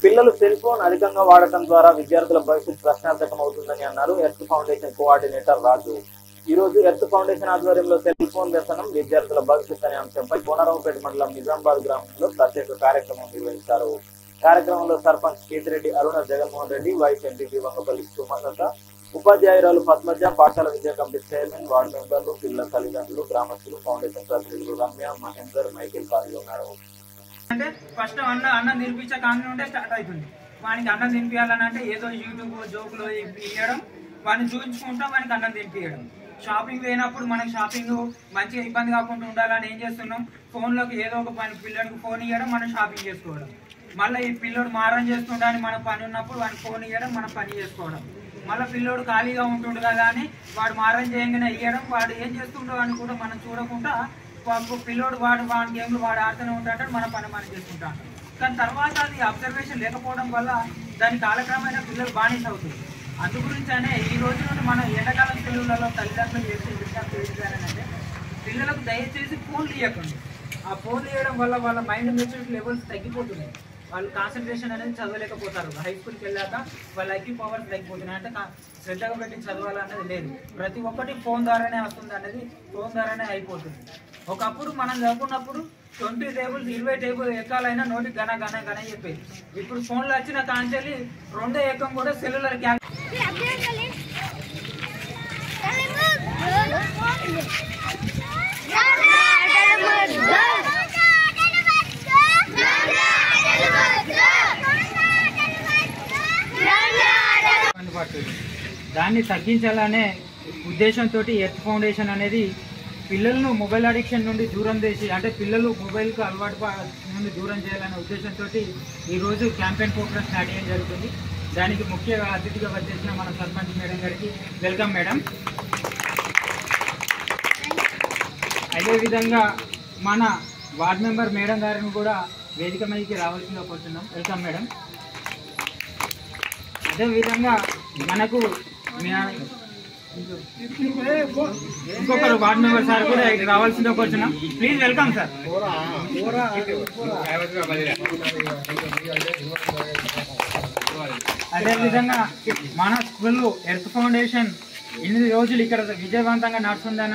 పిల్లలు cell phone అధికంగా వాడటం ద్వారా విద్యార్థుల భవిష్యత్ ప్రశ్నార్థకం అవుతుందని అన్నారు ఎర్త్ ఫౌండేషన్ కోఆర్డినేటర్ రాజు ఈ రోజు ఎర్త్ ఫౌండేషన్ ఆధ్వర్యంలో సెల్ ఫోన్ వ్యసనం విద్యార్థుల భవిష్యత్ అనే అంశంపై కోనరావుపేట మండలం నిజామాబాద్ గ్రామంలో ప్రత్యేక కార్యక్రమం నిర్వహించారు కార్యక్రమంలో సర్పంచ్ కేతిరెడ్డి అరుణ జగన్మోహన్ రెడ్డి వైస్ ఎంపీపీ వంగపల్లి సుమలత ఉపాధ్యాయురాలు పద్మజ పాఠశాల విద్యా కమిటీ చైర్మన్ వార్డు మెంబర్లు పిల్లల తల్లిదండ్రులు గ్రామస్తులు ఫౌండేషన్ ప్రతినిధులు రమ్య మహేందర్ మైకేల్ పాల్గొన్నారు అంటే ఫస్ట్ అన్న అన్నం తినిపించే కాని నుండే స్టార్ట్ అవుతుంది వానికి అన్నం తినిపించాలని అంటే ఏదో యూట్యూబ్ జోకులు ఇవ్వడం వాడిని చూపించుకుంటా వానికి అన్నం తినిపించడం షాపింగ్ పోయినప్పుడు మనకి షాపింగ్ మంచిగా ఇబ్బంది కాకుండా ఉండాలని ఏం చేస్తున్నాం ఫోన్లోకి ఏదో ఒక పని పిల్లడికి ఫోన్ ఇవ్వడం మనం షాపింగ్ చేసుకోవడం మళ్ళీ ఈ పిల్లోడు మారం చేస్తుండని మన పని ఉన్నప్పుడు వాడికి ఫోన్ ఇవ్వడం మనం పని చేసుకోవడం మళ్ళీ పిల్లోడు ఖాళీగా ఉంటుండు కదా అని వాడు మారం చేయగానే ఇవ్వడం వాడు ఏం చేస్తుండో అని కూడా మనం చూడకుండా వాడు పిల్లోడు వాడు వాడి గేమ్లు వాడు ఆడుతూనే ఉంటాడు మన పని మనం చేసుకుంటాడు కానీ తర్వాత అది అబ్జర్వేషన్ లేకపోవడం వల్ల దాని కాలక్రమేణా పిల్లలు బానిస అవుతుంది అందు గురించనే ఈ రోజు నుండి మనం ఎండాకాలం సెలవులలో తల్లిదండ్రులు చేసే విజ్ఞప్తి ఏంటంటే పిల్లలకు దయచేసి ఫోన్లు ఇవ్వకండి ఆ ఫోన్లు ఇవ్వడం వల్ల వాళ్ళ మైండ్ మెచ్యూరిటీ లెవెల్స్ తగ్గిపోతున్నాయి వాళ్ళు కాన్సన్ట్రేషన్ అనేది చదవలేకపోతారు హై స్కూల్కి వెళ్ళాక వాళ్ళ ఐక్యూ పవర్స్ తగ్గిపోతున్నాయి అంటే కా- శ్రద్ధగా పెట్టి చదవాలనేది లేదు ప్రతి ఒక్కటి ఫోన్ ద్వారానే వస్తుంది అనేది ఫోన్ ద్వారానే అయిపోతుంది ఒకప్పుడు మనం చదువుకున్నప్పుడు ట్వంటీ టేబుల్స్ ఇరవై టేబుల్ ఎక్కాలైనా నోటి గన గన గన చెప్పేది ఇప్పుడు ఫోన్లో వచ్చిన కాంచెల్లి రెండో ఎక్కం కూడా సెల్యులర్ క్యామ్ పడుతుంది దాన్ని తగ్గించాలనే ఉద్దేశంతో ఎర్త్ ఫౌండేషన్ అనేది పిల్లలను మొబైల్ అడిక్షన్ నుండి దూరం చేసి అంటే పిల్లలు మొబైల్కు అలవాటు ప- నుండి దూరం చేయాలనే ఉద్దేశంతో ఈరోజు క్యాంపెయిన్ ప్రోగ్రామ్ స్టార్ట్ చేయడం జరుగుతుంది దానికి ముఖ్య అతిథిగా వచ్చేసిన మన సర్పంచ్ మేడం గారికి వెల్కమ్ మేడం అదేవిధంగా మన వార్డ్ మెంబర్ మేడం గారిని కూడా వేదిక మీదకి రావాల్సిందిగా కోరుతున్నాం వెల్కమ్ మేడం అదేవిధంగా మనకు మీ- ఇంకొకరు వార్డ్ మెంబర్ సార్ కూడా ఇక్కడ రావాల్సిందిగా కోరుతున్నాం ప్లీజ్ వెల్కమ్ సార్ అదేవిధంగా మన స్కూల్ ఎర్త్ ఫౌండేషన్ ఇన్ని రోజులు ఇక్కడ విజయవంతంగా నడుస్తుందని